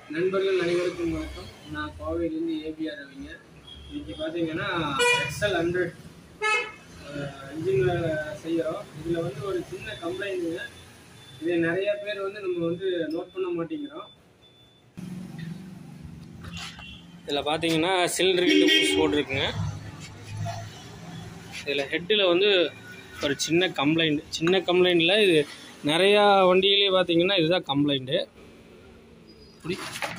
நண்பர்கள் அனைவருக்கும் வணக்கம் நான் கோவையிலேருந்து ஏபிஆர் ரவிங்க இன்னைக்கு பார்த்தீங்கன்னா எக்ஸல் ஹண்ட்ரட் இன்ஜினில் செய்கிறோம் இதில் வந்து ஒரு சின்ன கம்ப்ளைண்ட்டுங்க இதை நிறைய பேர் வந்து நம்ம வந்து நோட் பண்ண மாட்டேங்கிறோம் இதில் பார்த்தீங்கன்னா சிலிண்டருக்கு புஷ் போட்டிருக்குங்க இதில் ஹெட்டில் வந்து ஒரு சின்ன கம்ப்ளைண்ட் சின்ன கம்ப்ளைண்ட்டில் இது நிறையா வண்டியிலே பார்த்தீங்கன்னா இதுதான் கம்ப்ளைண்ட்டு இப்படி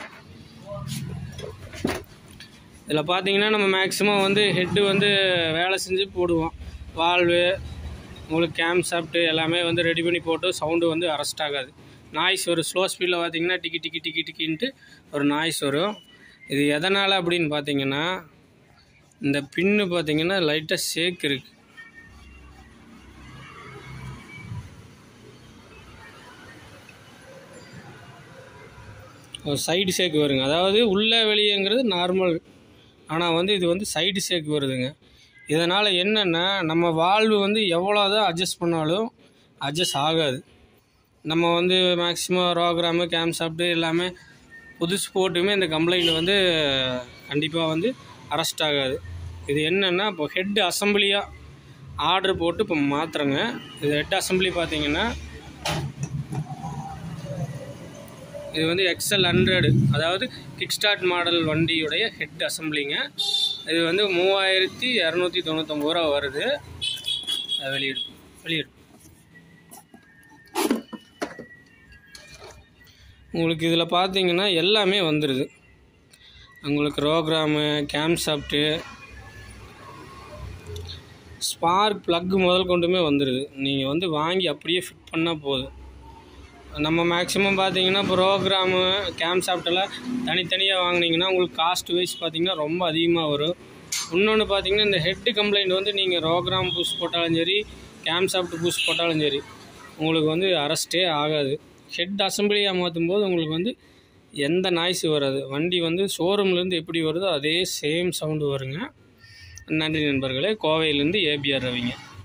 இதில் பார்த்தீங்கன்னா நம்ம மேக்ஸிமம் வந்து ஹெட்டு வந்து வேலை செஞ்சு போடுவோம் வால்வு உங்களுக்கு கேம் சாப்பிட்டு எல்லாமே வந்து ரெடி பண்ணி போட்டு சவுண்டு வந்து அரெஸ்ட் ஆகாது நாய்ஸ் வரும் ஸ்லோ ஸ்பீடில் பார்த்தீங்கன்னா டிக்கி டிக்கி டிக்கி டிக்கின்ட்டு ஒரு நாய்ஸ் வரும் இது எதனால் அப்படின்னு பார்த்தீங்கன்னா இந்த பின்னு பார்த்தீங்கன்னா லைட்டாக ஷேக் இருக்குது ஒரு சைடு ஷேக் வருங்க அதாவது உள்ளே வெளியேங்கிறது நார்மல் ஆனால் வந்து இது வந்து சைடு ஷேக் வருதுங்க இதனால் என்னென்னா நம்ம வால்வு வந்து எவ்வளோ தான் அட்ஜஸ்ட் பண்ணாலும் அட்ஜஸ்ட் ஆகாது நம்ம வந்து மேக்ஸிமம் ரோக்ராமு கேம் சாப்பிட்டு எல்லாமே புதுசு போட்டுமே இந்த கம்ப்ளைண்ட் வந்து கண்டிப்பாக வந்து அரெஸ்ட் ஆகாது இது என்னென்னா இப்போ ஹெட் அசம்பிளியாக ஆர்டர் போட்டு இப்போ மாற்றுறேங்க இது ஹெட் அசம்பிளி பார்த்தீங்கன்னா இது வந்து எக்ஸல் ஹண்ட்ரடு அதாவது கிக் ஸ்டார்ட் மாடல் வண்டியுடைய ஹெட் அசம்பிளிங்க இது வந்து மூவாயிரத்தி இரநூத்தி தொண்ணூத்தொம்பது ரூபா வருது அது வெளியிடு வெளியிடு உங்களுக்கு இதில் பார்த்தீங்கன்னா எல்லாமே வந்துடுது உங்களுக்கு rocker arm cam shaft spark plug முதல் கொண்டுமே வந்துடுது நீங்கள் வந்து வாங்கி அப்படியே ஃபிட் பண்ணால் போதும் நம்ம மேக்ஸிமம் பார்த்தீங்கன்னா ப்ரோக்ராமு கேம் சாஃப்டெல்லாம் தனித்தனியாக வாங்கினீங்கன்னா உங்களுக்கு காஸ்ட் வைஸ் பார்த்தீங்கன்னா ரொம்ப அதிகமாக வரும் இன்னொன்று பார்த்தீங்கன்னா இந்த ஹெட்டு கம்ப்ளைண்ட் வந்து நீங்கள் ரோக்ராம் பூஸ் போட்டாலும் சரி கேம் சாஃப்ட் பூஸ் போட்டாலும் சரி உங்களுக்கு வந்து அரெஸ்ட்டே ஆகாது ஹெட் அசம்பிளியாக மாற்றும் போது உங்களுக்கு வந்து எந்த நாய்ஸ் வராது வண்டி வந்து ஷோரூம்லேருந்து எப்படி வருதோ அதே சேம் சவுண்டு வருங்க நன்றி நண்பர்களே கோவையிலேருந்து ஏபிஆர் ரவிங்க